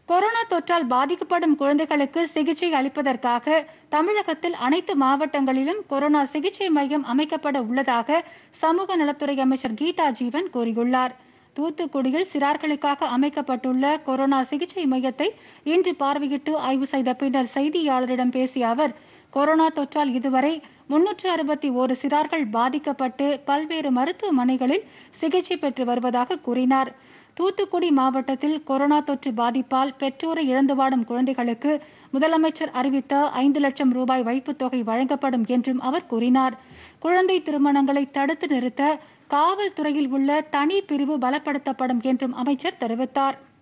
corona தொற்றால் பாதிக்கப்படும் குழந்தைகளுக்கு சிகிச்சை அளிப்பதற்காக தமிழகத்தில் அனைத்து மாவட்டங்களிலும் கொரோனா சிகிச்சை மையம் அமைக்கப்பட உள்ளதாக சமூக நலத்துறை அமைச்சர் கீதா ஜீவன் கூறியுள்ளார் தூத்துக்குடியில் சிறார்களுக்காக அமைக்கப்பட்டுள்ள கொரோனா சிகிச்சை மையத்தை இன்று பார்வையிட்டு ஆய்வு செய்த பின்னர் செய்தியாளரிடம் பேசிய அவர் கொரோனா தொற்றால் இதுவரை முன்னூற்று அறுபத்தி ஒரு சிறார்கள் பாதிக்கப்பட்டு பல்வேறு மருத்துவமனைகளில் சிகிச்சை பெற்று வருவதாக கூறினார் தூத்துக்குடி மாவட்டத்தில் கொரோனா தொற்று பாதிப்பால் பெற்றோரை இழந்து வாடும் குழந்தைகளுக்கு முதலமைச்சர் அறிவித்த ஐந்து லட்சம் ரூபாய் வைப்புத் தொகை வழங்கப்படும் என்றும் அவர் கூறினார் குழந்தை திருமணங்களை தடுத்து நிறுத்த காவல்துறையில் உள்ள தனி பிரிவு பலப்படுத்தப்படும் என்றும் அமைச்சர் தெரிவித்தார்